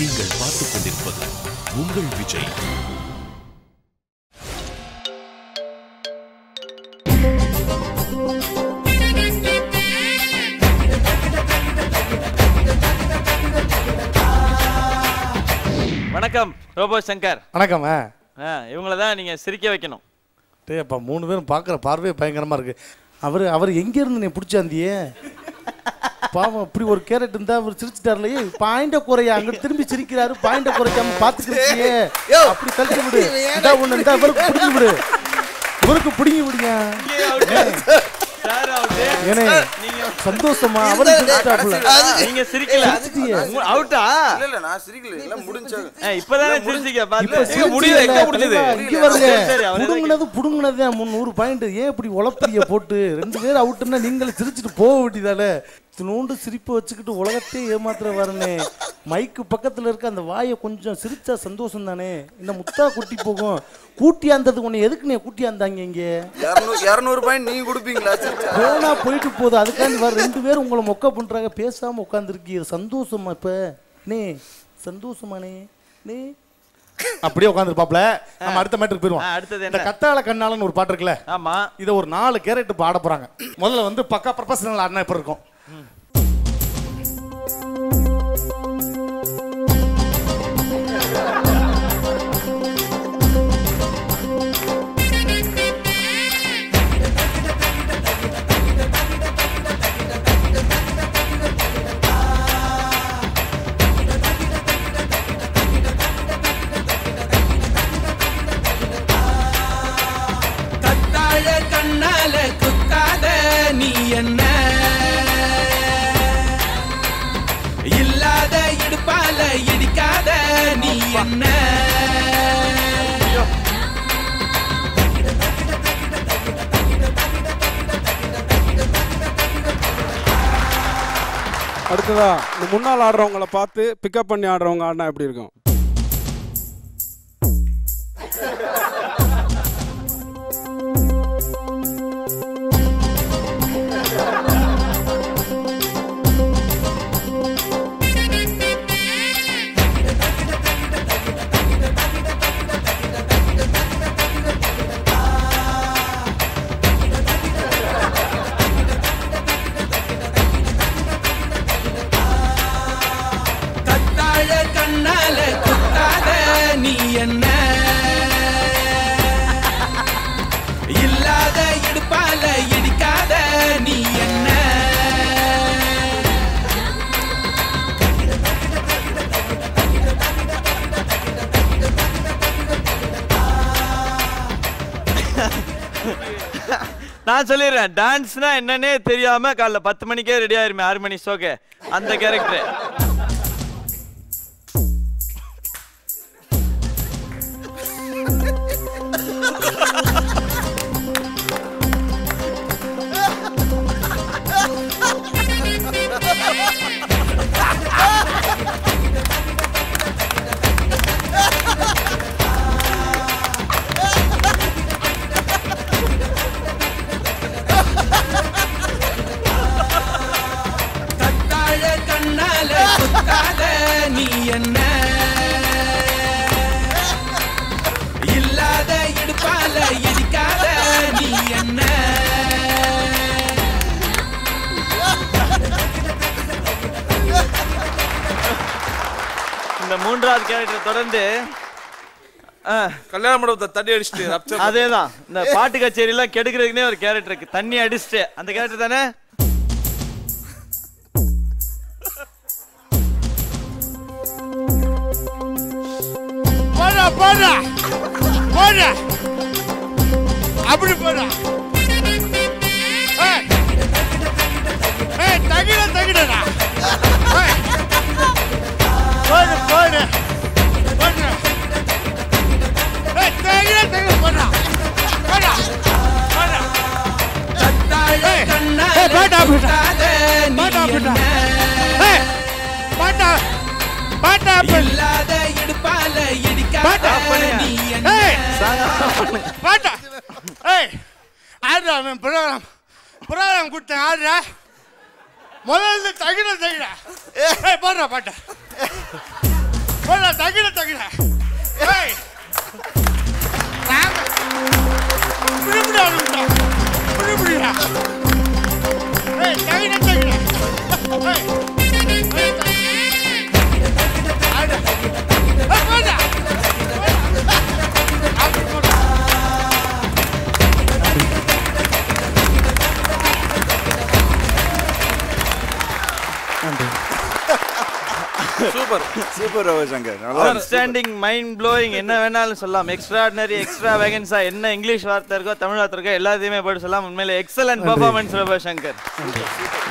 நீங்கள் பார்த்துக் கொண்டிருப்பது உங்கள் விஜய் வணக்கம் ரோபோ சங்கர் வணக்கம் ஆ ஆ இவங்கள தான் நீங்கள் சிரிக்க வைக்கணும் டேய் அப்பா மூணு பேரும் பார்க்குற பார்வையே பயங்கரமாக இருக்கு அவர் அவர் எங்கேருந்து நீ பிடிச்சாந்தியே பாவம் இப்படி ஒரு கேரட் இருந்தா அவர் சிரிச்சிட்டார்ல ஏய் பாயிண்ட குறையா அங்க திரும்பி சிரிக்கிறாரு பாயிண்ட குறைக்காம பாத்துக்கிறியே அப்படி தள்ளி விடு இதா ஒண்ணு இந்த இவருக்கு பிடிங்கி விடு இவருக்கு பிடிங்கி விடுங்க சார் அவுட்டு ஏனே நீங்க சந்தோஷமா அவரு சிரிச்சிட்டாப்புல நீங்க சிரிக்கல சிரிச்சிட்டியே. அவுட்டா இல்ல இல்ல நான் சிரிக்கல எல்லாம் முடிஞ்சாங்க இப்பதானே சிரிச்சிக்க இப்ப பாத்து முடியல, எங்க சிரிச்சியல்ல, முடிஞ்சது? தலைவா, இங்க வருங்க சரி, சரி, அவரே புடுங்கினது புடுங்கினதே முந்நூறு பாயிண்ட் ஏன் இப்படி உழப்பரிய போட்டு ரெண்டு பேர் அவுட்டுன்னா நீங்களும் சிரிச்சிட்டு போக வேண்டியதால இத்தினோண்டு சிரிப்பை வச்சுக்கிட்டு உலகத்தையே ஏமாத்துற வரனே மைக்கு பக்கத்துல இருக்க அந்த வாயை கொஞ்சம் சிரிச்சா சந்தோஷம் தானே இந்த முத்தா குட்டி போகும் கூட்டியாந்தது உன்னை எதுக்கு நீ கூட்டியாந்தாங்க இங்க இரநூறு இரநூறு பாயிண்ட் நீங்க கொடுப்பீங்களா சிரிச்சா? போனா போயிட்டு போகுது அதுக்காண்டி வர ரெண்டு பேரும் உங்களை மொக்க பண்றாங்க பேசாம உட்காந்துருக்கீங்க சந்தோஷமா இப்ப நீ சந்தோஷமானே நீ அப்படியே உட்காந்துருப்பாப்ல நம்ம அடுத்த மேட்டருக்கு ஆ, போயிருவோம் அடுத்தது இந்த என்ன கத்தாழ கண்ணாலன்னு ஒரு பாட்டு இருக்குல்ல ஆமா இதை ஒரு நாலு கேரட் பாட போறாங்க முதல்ல வந்து பக்கா ப்ரொஃபஷனல் ஆடினா இப்ப இருக்கும் கத்தாழ கண்ணால குத்தாத நீ என்ன இல்லாத இடுப்பால இடிக்காத நீ என்ன அடுத்ததா இந்த முன்னால் ஆடுறவங்கள பார்த்து பிக்கப் பண்ணி ஆடுறவங்க ஆடினா எப்படி இருக்கும் கத்தாழ கண்ணால குத்தாத நீ என்ன இல்லாத இடுப்பால இடிக்காத நீ என்ன நான் சொல்லிடுறேன் டான்ஸ்னா என்னன்னே தெரியாம காலைல பத்து மணிக்கே ரெடி ஆயிருமே ஆறு மணி ஷோக்கு அந்த கேரக்டர் கத்தாழ கண்ணால குத்தாத நீ என்ன இல்லாத இடுப்பால இடிக்காத நீ என்ன இந்த மூன்றாவது கேரக்டர் தொடர்ந்து ஆ, கல்யாண மண்டபத்தை தட்டி அடிச்சுட்டு rupture அதேதான் இந்த பாட்டு கச்சேரி எல்லாம் கெடுக்கிறதுக்குனே ஒரு கேரக்டர் இருக்கு தண்ணி அடிச்சுட்டு அந்த கேரக்டர் தானே போடா போடா போடா அப்படி போடா ஏய் ஏய் தகிட தகிடடா ஏய் போடு போடு போடு ஏய் தகிட தகிட போடா போடா போடா கத்தாழ ஏய், கண்ணால ஏய், பாட்டா, பாட்டா. குத்தாத நீ பாட்டா, பாட்டா. என்ன ஏய் பாட்டா பாட்டா அப்பல் இல்லாத இடுப்பால இடிக்காத பாட்டா, நீ என்ன ஏய் பாட்டா ஏய் ஆடுறா அவன் ப்ரோக்ராம் ப்ரோக்ராம் கொடுத்தேன் ஆடுறா முதல்ல தகிட தகிட ஏய் பாடுறா பாட்டா தகிட தகிட ஏய் ராம புடிபுடி ஆளுடா புடிபுடிடா ஏய் தகிட தகிட ஏய் ஆடு ஏய் போடா சூப்பர் சூப்பர் ரவிசங்கர் நல்லா அவுட்ஸ்டாண்டிங் மைண்ட் ப்ளோயிங் என்ன வேணாலும் சொல்லலாம் எக்ஸ்ட்ராடினரி எக்ஸ்ட்ரா வேகன்ஸா என்ன இங்கிலீஷ் வார்த்தை இருக்கோ தமிழ் வார்த்தை இருக்கோ எல்லாத்தையுமே போட்டு சொல்லலாம் உண்மையிலே எக்ஸலன்ட் பர்ஃபார்மன்ஸ் ரவிசங்கர்